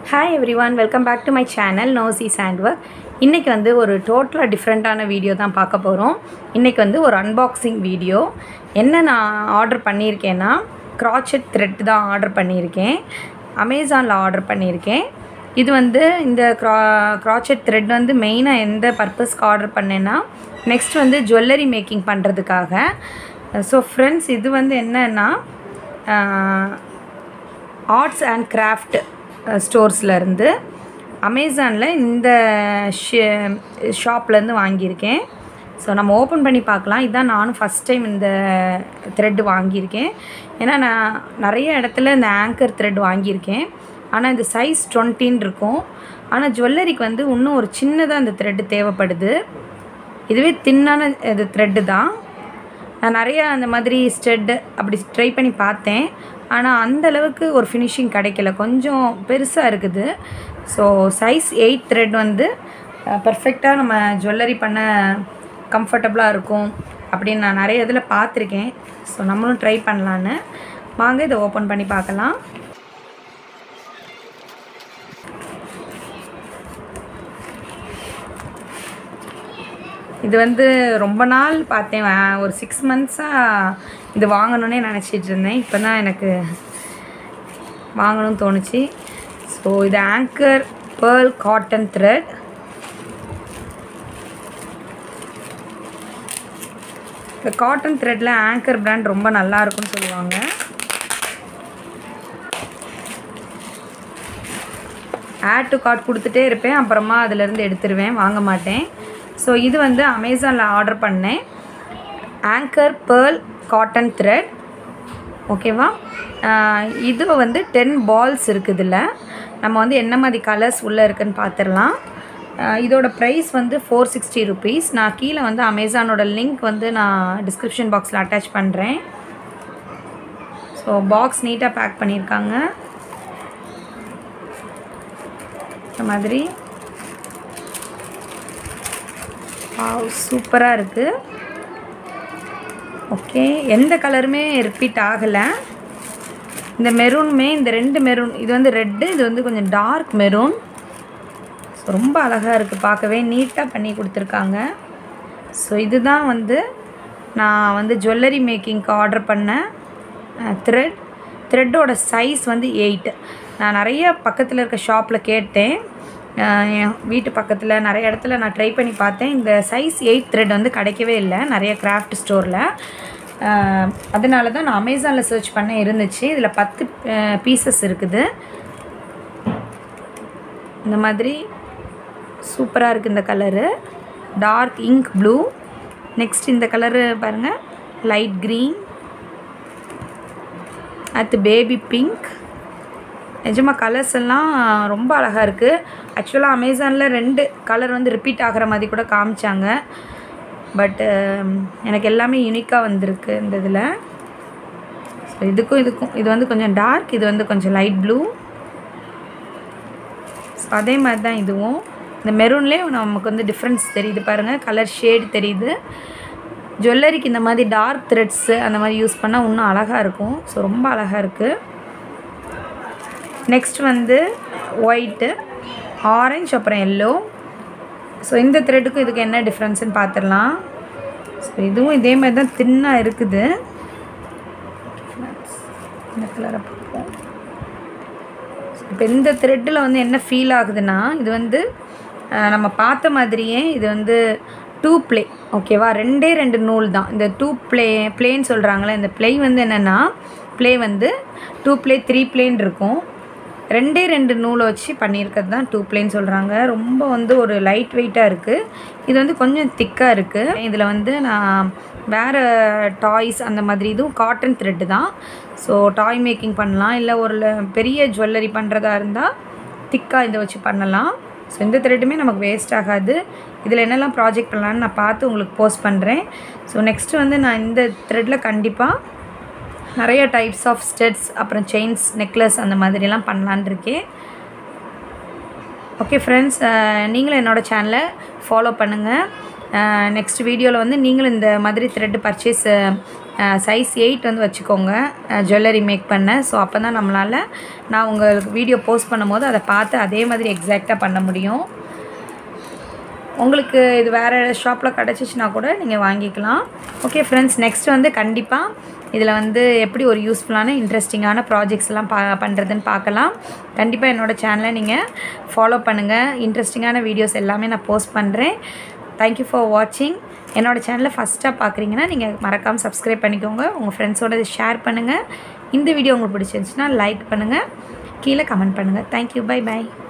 hi everyone welcome back to my channel நோசி சாண்ட் work இன்றைக்கி வந்து ஒரு டோட்டலாக டிஃப்ரெண்ட்டான வீடியோ தான் பார்க்க போகிறோம் இன்றைக்கி வந்து ஒரு அன்பாக்சிங் வீடியோ என்ன நான் ஆர்டர் பண்ணியிருக்கேன்னா க்ராச்செட் த்ரெட் தான் ஆர்டர் பண்ணியிருக்கேன் அமேசானில் ஆர்டர் பண்ணியிருக்கேன் இது வந்து இந்த க்ரா க்ராச்செட் த்ரெட் வந்து மெயினாக எந்த பர்பஸ்க்கு ஆர்டர் பண்ணேன்னா நெக்ஸ்ட் வந்து ஜுவல்லரி மேக்கிங் பண்ணுறதுக்காக ஸோ ஃப்ரெண்ட்ஸ் இது வந்து என்னன்னா ஆர்ட்ஸ் அண்ட் கிராஃப்ட் ஸ்டோர்ஸ்லேருந்து அமேசானில் இந்த ஷாப்லேருந்து வாங்கியிருக்கேன் ஸோ நம்ம ஓப்பன் பண்ணி பார்க்கலாம் இதுதான் நானும் ஃபஸ்ட் டைம் இந்த த்ரெட் வாங்கியிருக்கேன் ஏன்னா நான் நிறைய இடத்துல இந்த ஆங்கர் த்ரெட் வாங்கியிருக்கேன் ஆனால் இந்த சைஸ் டுவெண்ட்டின்னு இருக்கும் ஆனால் ஜுவல்லரிக்கு வந்து இன்னும் ஒரு சின்னதாக இந்த த்ரெட்டு தேவைப்படுது இதுவே தின்னான இது த்ரெட்டு தான் நான் நிறையா அந்த மாதிரி ஸ்டெட்டு அப்படி ட்ரை பண்ணி பார்த்தேன் ஆனால் அந்த அளவுக்கு ஒரு ஃபினிஷிங் கிடைக்கல கொஞ்சம் பெருசாக இருக்குது ஸோ சைஸ் எயிட் த்ரெட் வந்து பர்ஃபெக்டாக நம்ம ஜுவல்லரி பண்ண கம்ஃபர்டபுளாக இருக்கும் அப்படின்னு நான் நிறைய இதில் பார்த்துருக்கேன் ஸோ நம்மளும் ட்ரை பண்ணலான்னு வாங்க இதை ஓப்பன் பண்ணி பார்க்கலாம் இது வந்து ரொம்ப நாள் பார்த்தேன் வா- ஒரு சிக்ஸ் மந்த்ஸாக இது வாங்கணுன்னே நினச்சிட்டு இருந்தேன் இப்போ தான் எனக்கு வாங்கணும்னு தோணுச்சு ஸோ இது ஆங்கர் பேர்ல் காட்டன் த்ரெட் இந்த காட்டன் த்ரெட்டில் ஆங்கர் பிராண்ட் ரொம்ப நல்லா இருக்கும்னு சொல்லுவாங்க ஆட் டு கார்ட் கொடுத்துட்டே இருப்பேன் அப்புறமா அதிலேருந்து எடுத்துருவேன் வாங்க மாட்டேன் ஸோ இது வந்து அமேசானில் ஆர்டர் பண்ணேன் ஆங்கர் பேர்ல் காட்டன் த்ரெட் ஓகேவா இது வந்து டென் பால்ஸ் இருக்குது இதில் நம்ம வந்து என்ன மாதிரி கலர்ஸ் உள்ளே இருக்குன்னு பார்த்துடலாம் ஆஹ் இதோட ப்ரைஸ் வந்து ஃபோர் சிக்ஸ்டி ருபீஸ் நான் கீழே வந்து அமேசானோட லிங்க் வந்து நான் டிஸ்கிரிப்ஷன் பாக்ஸில் அட்டாச் பண்ணுறேன் ஸோ பாக்ஸ் நீட்டாக பேக் பண்ணியிருக்காங்க இந்த மாதிரி சூப்பராக இருக்குது ஓகே எந்த கலருமே ரிப்பீட் ஆகலை இந்த மெரூனுமே இந்த ரெண்டு மெரூன் இது வந்து ரெட்டு இது வந்து கொஞ்சம் டார்க் மெரூன் ஸோ ரொம்ப அழகாக இருக்குது பார்க்கவே நீட்டாக பண்ணி கொடுத்துருக்காங்க ஸோ இதுதான் வந்து நான் வந்து ஜுவல்லரி மேக்கிங்க்கு ஆர்டர் பண்ண த்ரெட் த்ரெட்டோட சைஸ் வந்து எயிட் நான் நிறைய பக்கத்தில் இருக்க ஷாப்பில் கேட்டேன் அஹ் என் வீட்டு பக்கத்தில் நிறைய இடத்துல நான் ட்ரை பண்ணி பார்த்தேன் இந்த சைஸ் எயிட் த்ரெட் வந்து கிடைக்கவே இல்லை நிறைய கிராஃப்ட் ஸ்டோரில் அதனால தான் நான் அமேசானில் சர்ச் பண்ண இருந்துச்சு இதில் பத்து பீசஸ் இருக்குது இந்த மாதிரி சூப்பராக இருக்குது இந்த colour dark ink blue next இந்த கலரு பாருங்கள் லைட் க்ரீன் அடுத்து பேபி பிங்க் நிஜமாக கலர்ஸ் எல்லாம் ரொம்ப அழகாக இருக்குது ஆக்சுவலாக அமேசானில் ரெண்டு கலர் வந்து ரிப்பீட் ஆகிற மாதிரி கூட காமிச்சாங்க பட்டு எனக்கு எல்லாமே யூனிக்காக வந்திருக்கு இந்த இதில் ஸோ இதுக்கும் இதுக்கும் இது வந்து கொஞ்சம் டார்க் இது வந்து கொஞ்சம் லைட் ப்ளூ ஸோ அதே மாதிரி தான் இதுவும் இந்த மெரூன்லேயே நமக்கு வந்து டிஃப்ரென்ஸ் தெரியுது பாருங்கள் கலர் ஷேட் தெரியுது ஜுவல்லரிக்கு இந்த மாதிரி டார்க் த்ரெட்ஸு அந்த மாதிரி யூஸ் பண்ணால் இன்னும் அழகாக இருக்கும் ஸோ ரொம்ப அழகாக இருக்குது நெக்ஸ்ட் வந்து ஒயிட்டு ஆரஞ்சு அப்புறம் எல்லோ ஸோ இந்த த்ரெட்டுக்கும் இதுக்கு என்ன டிஃப்ரென்ஸ்னு பார்த்துடலாம் ஸோ இதுவும் இதே மாதிரி தான் தின்னாக இருக்குது இந்த கலரை பார்ப்போம் இப்போ இந்த த்ரெட்டில் வந்து என்ன ஃபீல் ஆகுதுன்னா இது வந்து அஹ், நம்ம பார்த்த மாதிரியே இது வந்து டூ ப்ளே ஓகேவா ரெண்டே ரெண்டு நூல் தான் இந்த டூ ப்ளே ப்ளேன்னு சொல்கிறாங்களே இந்த ப்ளே வந்து என்னென்னா ப்ளே வந்து டூ ப்ளே த்ரீ ப்ளேன் இருக்கும் ரெண்டே ரெண்டு நூலை வச்சு பண்ணியிருக்கிறது தான் டூ ப்ளேன்னு சொல்கிறாங்க ரொம்ப வந்து ஒரு லைட் வெயிட்டாக இருக்குது இது வந்து கொஞ்சம் திக்காக இருக்குது இதில் வந்து நான் வேறு டாய்ஸ் அந்த மாதிரி இதுவும் காட்டன் த்ரெட்டு தான் ஸோ டாய் மேக்கிங் பண்ணலாம் இல்லை ஒரு ல- பெரிய ஜுவல்லரி பண்ணுறதா இருந்தால் திக்காக இதை வச்சு பண்ணலாம் ஸோ இந்த த்ரெட்டுமே நமக்கு வேஸ்ட் ஆகாது இதில் என்னெல்லாம் ப்ராஜெக்ட் பண்ணலான்னு நான் பார்த்து உங்களுக்கு போஸ்ட் பண்ணுறேன் ஸோ நெக்ஸ்ட்டு வந்து நான் இந்த த்ரெட்டில் கண்டிப்பாக நிறைய டைப்ஸ் ஆஃப் ஸ்டெட்ஸ் அப்புறம் செயின்ஸ் நெக்லஸ் அந்த மாதிரிலாம் பண்ணலான் இருக்கேன் ஓகே ஃப்ரெண்ட்ஸ் நீங்களும் என்னோடய சேனலை ஃபாலோ பண்ணுங்கள் நெக்ஸ்ட் வீடியோவில் வந்து நீங்களும் இந்த மாதிரி த்ரெட் பர்ச்சேஸ் சைஸ் எயிட் வந்து வச்சுக்கோங்க ஜுவல்லரி மேக் பண்ண ஸோ அப்போ தான் நம்மளால் நான் உங்களுக்கு வீடியோ போஸ்ட் பண்ணும்போது அதை பார்த்து அதே மாதிரி எக்ஸாக்டாக பண்ண முடியும் உங்களுக்கு இது வேறு ஷாப்பில் கிடச்சிச்சின்னா கூட நீங்கள் வாங்கிக்கலாம் ஓகே ஃப்ரெண்ட்ஸ் நெக்ஸ்ட் வந்து கண்டிப்பாக இதில் வந்து எப்படி ஒரு யூஸ்ஃபுல்லான இன்ட்ரெஸ்டிங்கான ப்ராஜெக்ட்ஸ் எல்லாம் பா பண்ணுறதுன்னு பார்க்கலாம் கண்டிப்பாக என்னோடய சேனலை நீங்கள் ஃபாலோ பண்ணுங்கள் இன்ட்ரெஸ்டிங்கான வீடியோஸ் எல்லாமே நான் போஸ்ட் பண்ணுறேன் தேங்க்யூ ஃபார் வாட்சிங் என்னோடய சேனலை ஃபஸ்ட்டாக பார்க்குறீங்கன்னா நீங்கள் மறக்காமல் சப்ஸ்கிரைப் பண்ணிக்கோங்க உங்கள் ஃப்ரெண்ட்ஸோட இதை ஷேர் பண்ணுங்கள் இந்த வீடியோ உங்களுக்கு பிடிச்சிருந்துச்சுன்னா லைக் பண்ணுங்கள் கீழே கமெண்ட் பண்ணுங்கள் தேங்க்யூ பை பை